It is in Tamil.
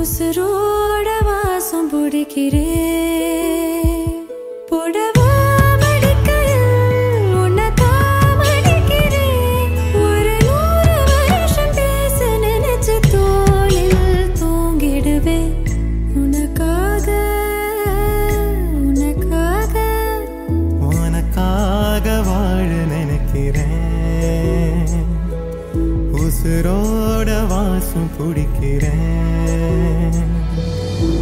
உசுரோட வாசம் பிடிக்கிறேன் புடவா மடிக்கையில் உன்னை காமடிக்கிறேன் ஒரு நூறு வருஷம் பேச நினைச்ச தோளில் தூங்கிடுவேன் உனக்காக உனக்காக உனக்காக வாழ நினைக்கிறேன் உசுரோட வாசம் பிடிக்கிறேன்